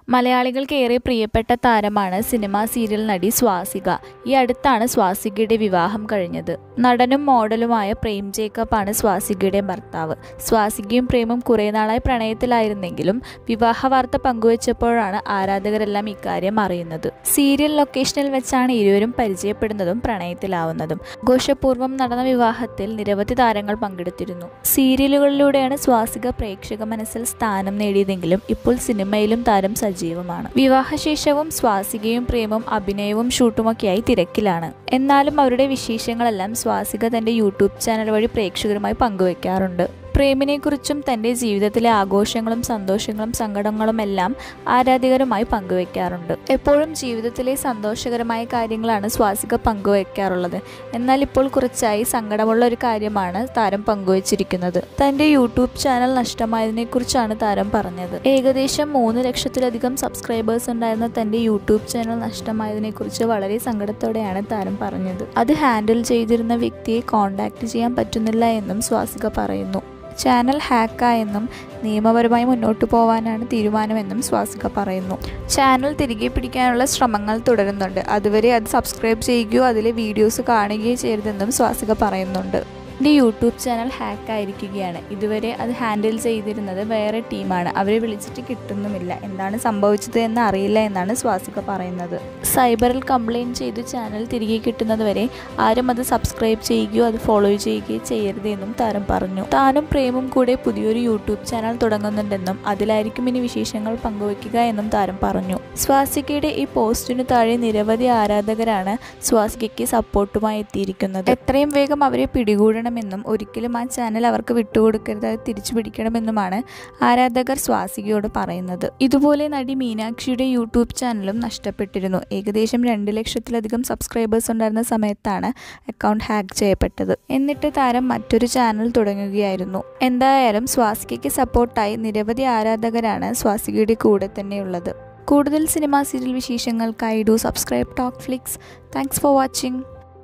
മലയാളികൾക്ക് ഏറെ പ്രിയപ്പെട്ട താരമാണ് സിനിമാ സീരിയൽ നടി സ്വാസിക ഈ അടുത്താണ് സ്വാസികയുടെ വിവാഹം കഴിഞ്ഞത് നടനും മോഡലുമായ പ്രേം ജേക്കബ് ആണ് സ്വാസികയുടെ ഭർത്താവ് സ്വാസികയും പ്രേമും കുറേ നാളായി പ്രണയത്തിലായിരുന്നെങ്കിലും വിവാഹ വാർത്ത പങ്കുവച്ചപ്പോഴാണ് ആരാധകരെല്ലാം ഇക്കാര്യം അറിയുന്നത് സീരിയൽ ലൊക്കേഷനിൽ വെച്ചാണ് ഇരുവരും പരിചയപ്പെടുന്നതും പ്രണയത്തിലാവുന്നതും ആഘോഷപൂർവ്വം നടന്ന വിവാഹത്തിൽ നിരവധി താരങ്ങൾ പങ്കെടുത്തിരുന്നു സീരിയലുകളിലൂടെയാണ് സ്വാസിക പ്രേക്ഷക മനസ്സിൽ സ്ഥാനം നേടിയതെങ്കിലും ഇപ്പോൾ സിനിമയിലും താരം സജീവമാണ് വിവാഹശേഷവും സ്വാസികയും പ്രേമും അഭിനയവും ഷൂട്ടുമൊക്കെയായി തിരക്കിലാണ് എന്നാലും അവരുടെ വിശേഷങ്ങളെല്ലാം സ്വാസിക തന്റെ യൂട്യൂബ് ചാനൽ വഴി പ്രേക്ഷകരുമായി പങ്കുവയ്ക്കാറുണ്ട് പ്രേമിനെക്കുറിച്ചും തൻ്റെ ജീവിതത്തിലെ ആഘോഷങ്ങളും സന്തോഷങ്ങളും സങ്കടങ്ങളും എല്ലാം ആരാധകരുമായി പങ്കുവയ്ക്കാറുണ്ട് എപ്പോഴും ജീവിതത്തിലെ സന്തോഷകരമായ കാര്യങ്ങളാണ് സ്വാസിക പങ്കുവയ്ക്കാറുള്ളത് എന്നാൽ ഇപ്പോൾ കുറച്ചായി സങ്കടമുള്ള ഒരു കാര്യമാണ് താരം പങ്കുവച്ചിരിക്കുന്നത് തൻ്റെ യൂട്യൂബ് ചാനൽ നഷ്ടമായതിനെക്കുറിച്ചാണ് താരം പറഞ്ഞത് ഏകദേശം മൂന്ന് ലക്ഷത്തിലധികം സബ്സ്ക്രൈബേഴ്സ് ഉണ്ടായിരുന്ന തൻ്റെ യൂട്യൂബ് ചാനൽ നഷ്ടമായതിനെക്കുറിച്ച് വളരെ സങ്കടത്തോടെയാണ് താരം പറഞ്ഞത് അത് ഹാൻഡിൽ ചെയ്തിരുന്ന വ്യക്തിയെ കോൺടാക്ട് ചെയ്യാൻ പറ്റുന്നില്ല എന്നും സ്വാസിക പറയുന്നു ചാനൽ ഹാക്കായെന്നും നിയമപരമായി മുന്നോട്ട് പോകാനാണ് തീരുമാനമെന്നും സ്വാസിക പറയുന്നു ചാനൽ തിരികെ പിടിക്കാനുള്ള ശ്രമങ്ങൾ തുടരുന്നുണ്ട് അതുവരെ അത് സബ്സ്ക്രൈബ് ചെയ്യുകയോ അതിലെ വീഡിയോസ് കാണുകയോ ചെയ്യരുതെന്നും സ്വാസിക പറയുന്നുണ്ട് എൻ്റെ യൂട്യൂബ് ചാനൽ ഹാക്ക് ആയിരിക്കുകയാണ് ഇതുവരെ അത് ഹാൻഡിൽ ചെയ്തിരുന്നത് വേറെ ടീമാണ് അവരെ വിളിച്ചിട്ട് കിട്ടുന്നുമില്ല എന്താണ് സംഭവിച്ചത് എന്ന് അറിയില്ല എന്നാണ് സ്വാസിക പറയുന്നത് സൈബറിൽ കംപ്ലയിൻറ്റ് ചെയ്തു ചാനൽ തിരികെ കിട്ടുന്നതുവരെ ആരും അത് സബ്സ്ക്രൈബ് ചെയ്യുകയോ അത് ഫോളോ ചെയ്യുകയോ ചെയ്യരുത് എന്നും താരം പറഞ്ഞു താനും പ്രേമും കൂടെ പുതിയൊരു യൂട്യൂബ് ചാനൽ തുടങ്ങുന്നുണ്ടെന്നും അതിലായിരിക്കും ഇനി വിശേഷങ്ങൾ പങ്കുവയ്ക്കുക എന്നും താരം പറഞ്ഞു സ്വാസികയുടെ ഈ പോസ്റ്റിനു താഴെ നിരവധി ആരാധകരാണ് സ്വാസികയ്ക്ക് സപ്പോർട്ടുമായി എത്തിയിരിക്കുന്നത് എത്രയും വേഗം അവരെ പിടികൂടണം ചെയ്യണമെന്നും ഒരിക്കലും ആ ചാനൽ അവർക്ക് വിട്ടുകൊടുക്കരുത് അത് തിരിച്ചു പിടിക്കണമെന്നുമാണ് ആരാധകർ സ്വാസികയോട് പറയുന്നത് ഇതുപോലെ നടി മീനാക്ഷിയുടെ യൂട്യൂബ് ചാനലും നഷ്ടപ്പെട്ടിരുന്നു ഏകദേശം രണ്ട് ലക്ഷത്തിലധികം സബ്സ്ക്രൈബേഴ്സ് ഉണ്ടായിരുന്ന സമയത്താണ് അക്കൗണ്ട് ഹാക്ക് ചെയ്യപ്പെട്ടത് എന്നിട്ട് താരം മറ്റൊരു ചാനൽ തുടങ്ങുകയായിരുന്നു എന്തായാലും സ്വാസികയ്ക്ക് സപ്പോർട്ടായി നിരവധി ആരാധകരാണ് സ്വാസികയുടെ കൂടെ തന്നെയുള്ളത് കൂടുതൽ സിനിമാ സീരിയൽ വിശേഷങ്ങൾക്കായി do subscribe talk flix thanks for watching